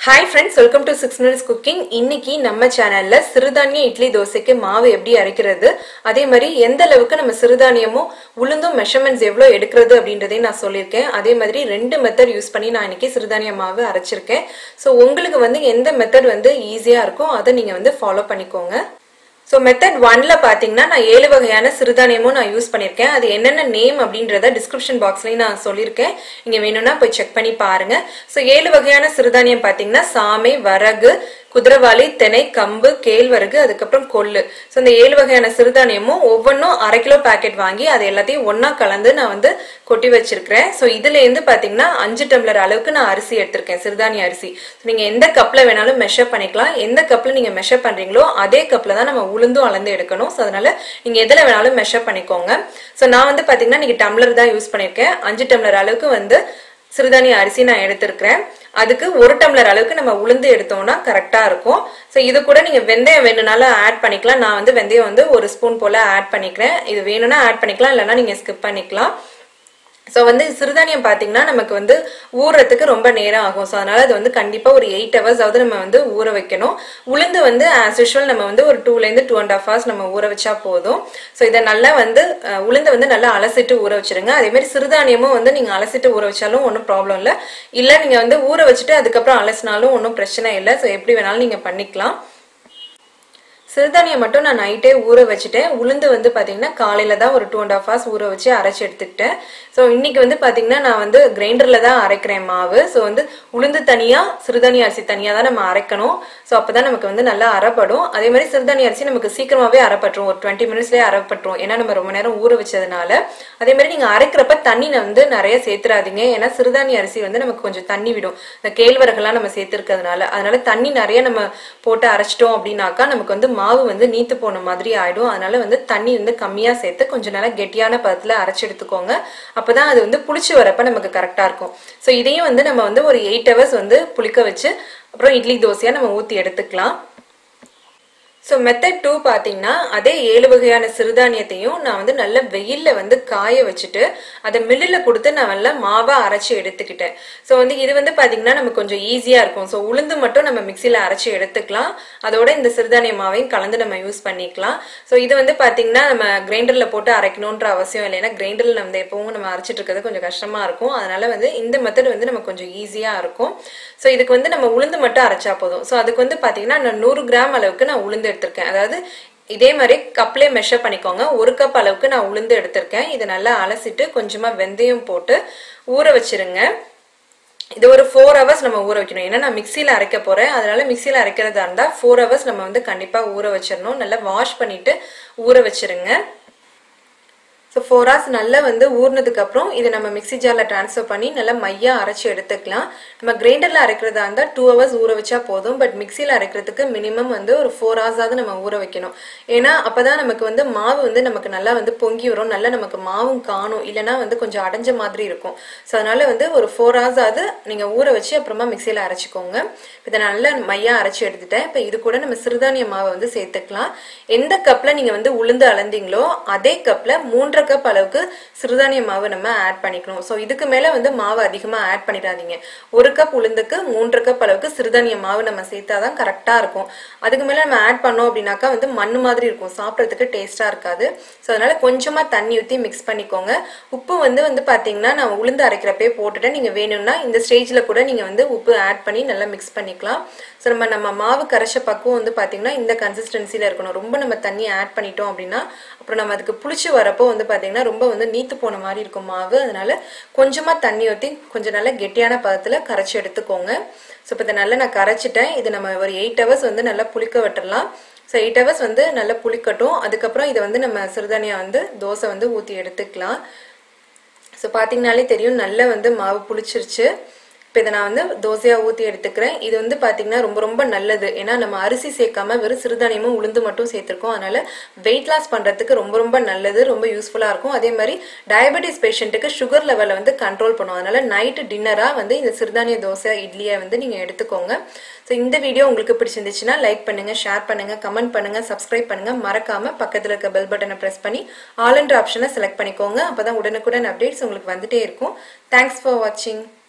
hi friends welcome to six minutes cooking இன்னைக்கு நம்ம சேனல்ல சிறுதானிய இட்லி தோசைக்கு மாவு எப்படி அரைக்கிறது அதே மாதிரி எந்த அளவுக்கு நம்ம சிறுதானியமும் உளுந்தும் மெஷர்மெண்ட்ஸ் எவ்வளோ எடுக்கிறது அப்படின்றதையும் நான் சொல்லியிருக்கேன் அதே மாதிரி ரெண்டு மெத்தட் யூஸ் பண்ணி நான் இன்னைக்கு சிறுதானிய மாவு அரைச்சிருக்கேன் ஸோ உங்களுக்கு வந்து எந்த மெத்தட் வந்து ஈஸியாக இருக்கோ அதை நீங்கள் வந்து ஃபாலோ பண்ணிக்கோங்க ஸோ மெத்தட் ஒன்ல பார்த்தீங்கன்னா நான் ஏழு வகையான சிறுதானியமும் நான் யூஸ் பண்ணியிருக்கேன் அது என்னென்ன நேம் அப்படின்றத டிஸ்கிரிப்ஷன் பாக்ஸ்லையும் நான் சொல்லியிருக்கேன் நீங்கள் வேணும்னா போய் செக் பண்ணி பாருங்க ஸோ ஏழு வகையான சிறுதானியம் பார்த்தீங்கன்னா சாமை வரகு குதிரவாளி திணை கம்பு கேழ்வரகு அதுக்கப்புறம் கொள்ளு ஸோ இந்த ஏழு வகையான சிறுதானியமும் ஒவ்வொன்றும் அரை கிலோ பேக்கெட் வாங்கி அது எல்லாத்தையும் ஒன்றா கலந்து நான் வந்து கொட்டி வச்சிருக்கிறேன் ஸோ இதுலேருந்து பார்த்தீங்கன்னா அஞ்சு டம்ளர் அளவுக்கு நான் அரிசி எடுத்திருக்கேன் சிறுதானிய அரிசி நீங்கள் எந்த கப்பில் வேணாலும் மெஷர் பண்ணிக்கலாம் எந்த கப்பில் நீங்கள் மெஷர் பண்ணுறீங்களோ அதே கப்பில் தான் நம்ம உளுந்தும் அளந்து எடுக்கணும் ஸோ அதனால நீங்கள் எதில் வேணாலும் மெஷர் பண்ணிக்கோங்க ஸோ நான் வந்து பார்த்தீங்கன்னா நீங்கள் டம்ளர் தான் யூஸ் பண்ணியிருக்கேன் அஞ்சு டம்ளர் அளவுக்கு வந்து சிறுதானிய அரிசி நான் எடுத்திருக்கிறேன் அதுக்கு ஒரு டம்ளர் அளவுக்கு நம்ம உளுந்து எடுத்தோம்னா கரெக்டாக இருக்கும் ஸோ இது கூட நீங்கள் வெந்தயம் வேணும்னாலும் ஆட் பண்ணிக்கலாம் நான் வந்து வெந்தயம் வந்து ஒரு ஸ்பூன் போல் ஆட் பண்ணிக்கிறேன் இது வேணும்னா ஆட் பண்ணிக்கலாம் இல்லைன்னா நீங்கள் ஸ்கிப் பண்ணிக்கலாம் ஸோ வந்து சிறுதானியம் பார்த்தீங்கன்னா நமக்கு வந்து ஊறுறதுக்கு ரொம்ப நேரம் ஆகும் ஸோ அதனால அது வந்து கண்டிப்பாக ஒரு எயிட் ஹவர்ஸ் ஆகுது நம்ம வந்து ஊற வைக்கணும் உளுந்து வந்து ஆஸ் யூஷுவல் நம்ம வந்து ஒரு டூலேருந்து டூ அண்ட் ஹாஃப் ஹவர்ஸ் நம்ம ஊற வச்சா போதும் ஸோ இதை நல்லா வந்து உளுந்தை வந்து நல்லா அலசிட்டு ஊற வச்சிருங்க அதே மாதிரி சிறுதானியமும் வந்து நீங்கள் அலசிட்டு ஊற வச்சாலும் ஒன்றும் ப்ராப்ளம் இல்லை இல்லை நீங்கள் வந்து ஊற வச்சுட்டு அதுக்கப்புறம் அலசினாலும் ஒன்றும் பிரச்சனை இல்லை ஸோ எப்படி வேணாலும் நீங்கள் பண்ணிக்கலாம் சிறுதானியம் மட்டும் நான் நைட்டே ஊற வச்சுட்டேன் உளுந்து வந்து பார்த்தீங்கன்னா காலையில் தான் ஒரு டூ அண்ட் ஹாஃப் ஹவர்ஸ் ஊற வச்சு அரைச்சி எடுத்துக்கிட்டேன் ஸோ இன்னைக்கு வந்து பார்த்தீங்கன்னா நான் வந்து கிரைண்டரில் தான் அரைக்கிறேன் மாவு ஸோ வந்து உளுந்து தனியாக சிறுதானிய அரிசி தனியாக தான் நம்ம அரைக்கணும் ஸோ அப்போ தான் நமக்கு வந்து நல்லா அரைப்படும் அதே மாதிரி சிறுதானிய அரிசி நமக்கு சீக்கிரமாகவே அரைப்பட்டுரும் ஒரு டுவெண்ட்டி மினிட்ஸ்லேயே அரைப்பட்டுரும் ஏன்னா நம்ம ரொம்ப நேரம் ஊற வச்சதுனால அதே மாதிரி நீங்கள் அரைக்கிறப்ப தண்ணி வந்து நிறைய சேர்த்துறாதீங்க ஏன்னா சிறுதானிய அரிசி வந்து நமக்கு கொஞ்சம் தண்ணி விடும் இந்த கேழ்வரகுலாம் நம்ம சேர்த்துருக்கிறதுனால அதனால தண்ணி நிறைய நம்ம போட்டு அரைச்சிட்டோம் அப்படின்னாக்கா நமக்கு வந்து மாவு வந்து நீத்து போன மாதிரி ஆயிடும் அதனால வந்து தண்ணி வந்து கம்மியா சேர்த்து கொஞ்சம் நல்லா கெட்டியான பதத்துல அரைச்சி எடுத்துக்கோங்க அப்பதான் அது வந்து புளிச்சு வரப்ப நமக்கு கரெக்டா இருக்கும் ஸோ இதையும் வந்து நம்ம வந்து ஒரு எயிட் ஹவர்ஸ் வந்து புளிக்க வச்சு அப்புறம் இட்லி தோசையா நம்ம ஊத்தி எடுத்துக்கலாம் ஸோ மெத்தட் டூ பார்த்தீங்கன்னா அதே ஏழு வகையான சிறுதானியத்தையும் நான் வந்து நல்ல வெயிலில் வந்து காய வச்சுட்டு அதை மில்லில் கொடுத்து நான் நல்லா மாவாக அரைச்சி எடுத்துக்கிட்டேன் ஸோ வந்து இது வந்து பார்த்தீங்கன்னா நமக்கு கொஞ்சம் ஈஸியாக இருக்கும் ஸோ உளுந்து மட்டும் நம்ம மிக்சியில் அரைச்சி எடுத்துக்கலாம் அதோட இந்த சிறுதானிய மாவையும் கலந்து நம்ம யூஸ் பண்ணிக்கலாம் ஸோ இது வந்து பார்த்தீங்கன்னா நம்ம கிரைண்டரில் போட்டு அரைக்கணுன்ற அவசியம் இல்லை ஏன்னா கிரைண்டரில் நம்ம எப்பவும் நம்ம அரைச்சிட்டு இருக்கிறது கொஞ்சம் கஷ்டமாக இருக்கும் அதனால வந்து இந்த மெத்தட் வந்து நமக்கு கொஞ்சம் ஈஸியாக இருக்கும் ஸோ இதுக்கு வந்து நம்ம உளுந்து மட்டும் அரைச்சா போதும் ஸோ அதுக்கு வந்து பார்த்தீங்கன்னா நான் நூறு கிராம் அளவுக்கு நான் உளுந்து எடுத்திருக்கேன் அதாவது இதே மாதிரி கப்லேயே மெஷர் பண்ணிக்கோங்க ஒரு கப் அளவுக்கு நான் உளுந்து எடுத்திருக்கேன் இதை நல்லா அலசிட்டு கொஞ்சமாக வெந்தயம் போட்டு ஊற வச்சிருங்க இது ஒரு ஃபோர் ஹவர்ஸ் நம்ம ஊற வைக்கணும் ஏன்னா நான் மிக்சியில் அரைக்க போகிறேன் அதனால மிக்சியில் அரைக்கிறதா இருந்தால் ஃபோர் ஹவர்ஸ் நம்ம வந்து கண்டிப்பாக ஊற வச்சிடணும் நல்லா வாஷ் பண்ணிட்டு ஊற வச்சிருங்க ஸோ ஃபோர் ஹவர்ஸ் நல்லா வந்து ஊறினதுக்கு அப்புறம் இதை நம்ம மிக்சி ஜாரில் ட்ரான்ஸ்ஃபர் பண்ணி நல்லா மையாக அரைச்சி எடுத்துக்கலாம் நம்ம கிரைண்டரில் அரைக்கிறதா இருந்தால் டூ ஹவர்ஸ் ஊற வச்சா போதும் பட் மிக்சியில் அரைக்கிறதுக்கு மினிமம் வந்து ஒரு ஃபோர் ஹவர்ஸாவது நம்ம ஊற வைக்கணும் ஏன்னா அப்போ தான் நமக்கு வந்து மாவு வந்து நமக்கு நல்லா வந்து பொங்கி வரும் நல்லா நமக்கு மாவும் காணும் இல்லைனா வந்து கொஞ்சம் அடைஞ்ச மாதிரி இருக்கும் ஸோ அதனால வந்து ஒரு ஃபோர் ஹவர்ஸாவது நீங்கள் ஊற வச்சு அப்புறமா மிக்சியில் அரைச்சிக்கோங்க இதை நல்லா மையாக அரைச்சி எடுத்துட்டேன் இப்போ இது கூட நம்ம சிறுதானிய மாவை வந்து சேர்த்துக்கலாம் எந்த கப்பில் நீங்கள் வந்து உளுந்து அளந்தீங்களோ அதே கப்பில் மூன்றரை கப் அளவுக்கு சிறுதானிய மாவு நம்ம ஆட் பண்ணிக்கணும் ஸோ இதுக்கு மேலே வந்து மாவு அதிகமாக ஆட் பண்ணிடாதீங்க ஒரு கப் உளுந்துக்கு மூன்று கப் அளவுக்கு சிறுதானிய மாவு நம்ம சேர்த்தா தான் கரெக்டாக இருக்கும் அதுக்கு மேலே நம்ம ஆட் பண்ணோம் அப்படின்னாக்கா வந்து மண் மாதிரி இருக்கும் சாப்பிட்றதுக்கு டேஸ்ட்டாக இருக்காது ஸோ அதனால கொஞ்சமாக தண்ணி ஊற்றி மிக்ஸ் பண்ணிக்கோங்க உப்பு வந்து வந்து பார்த்தீங்கன்னா நான் உளுந்து அரைக்கிறப்பே போட்டுட்டேன் நீங்கள் வேணும்னா இந்த ஸ்டேஜில் கூட நீங்கள் வந்து உப்பு ஆட் பண்ணி நல்லா மிக்ஸ் பண்ணிக்கலாம் ஸோ நம்ம நம்ம மாவு கரைச்ச பக்குவம் வந்து பார்த்தீங்கன்னா இந்த கன்சிஸ்டன்சியில் இருக்கணும் ரொம்ப நம்ம தண்ணி ஆட் பண்ணிட்டோம் அப்படின்னா அப்புறம் நம்ம அதுக்கு புளிச்சு வரப்போ வந்து பார்த்தீங்கன்னா ரொம்ப வந்து நீத்து போன மாதிரி இருக்கும் மாவு அதனால கொஞ்சமாக தண்ணி ஊற்றி கொஞ்சம் நல்லா கெட்டியான பதத்தில் கரைச்சி எடுத்துக்கோங்க ஸோ இப்போ இதை நல்லா நான் கரைச்சிட்டேன் இது நம்ம ஒரு எயிட் ஹவர்ஸ் வந்து நல்லா புளிக்க விட்டுறலாம் ஸோ எயிட் ஹவர்ஸ் வந்து நல்லா புளிக்கட்டும் அதுக்கப்புறம் இதை வந்து நம்ம சிறுதானியம் வந்து தோசை வந்து ஊற்றி எடுத்துக்கலாம் ஸோ பார்த்தீங்கனாலே தெரியும் நல்லா வந்து மாவு புளிச்சிருச்சு இப்போ இதை நான் வந்து தோசையாக ஊற்றி எடுத்துக்கிறேன் இது வந்து பார்த்தீங்கன்னா ரொம்ப ரொம்ப நல்லது ஏன்னா நம்ம அரிசி சேர்க்காம வெறும் சிறுதானியமும் உளுந்து மட்டும் சேர்த்துருக்கோம் அதனால வெயிட் லாஸ் பண்ணுறதுக்கு ரொம்ப ரொம்ப நல்லது ரொம்ப யூஸ்ஃபுல்லாக இருக்கும் அதே மாதிரி டயபெட்டிஸ் பேஷண்ட்டுக்கு சுகர் லெவலை வந்து கண்ட்ரோல் பண்ணும் அதனால நைட்டு டின்னராக வந்து இந்த சிறுதானிய தோசை இட்லியை வந்து நீங்கள் எடுத்துக்கோங்க ஸோ இந்த வீடியோ உங்களுக்கு பிடிச்சிருந்துச்சுன்னா லைக் பண்ணுங்க ஷேர் பண்ணுங்க கமெண்ட் பண்ணுங்க சப்ஸ்கிரைப் பண்ணுங்க மறக்காம பக்கத்தில் இருக்க பெல் பட்டனை ப்ரெஸ் பண்ணி ஆல் என்ற ஆப்ஷனை செலக்ட் பண்ணிக்கோங்க அப்பதான் உடனுக்குடன் அப்டேட்ஸ் உங்களுக்கு வந்துட்டே இருக்கும் தேங்க்ஸ் ஃபார் வாட்சிங்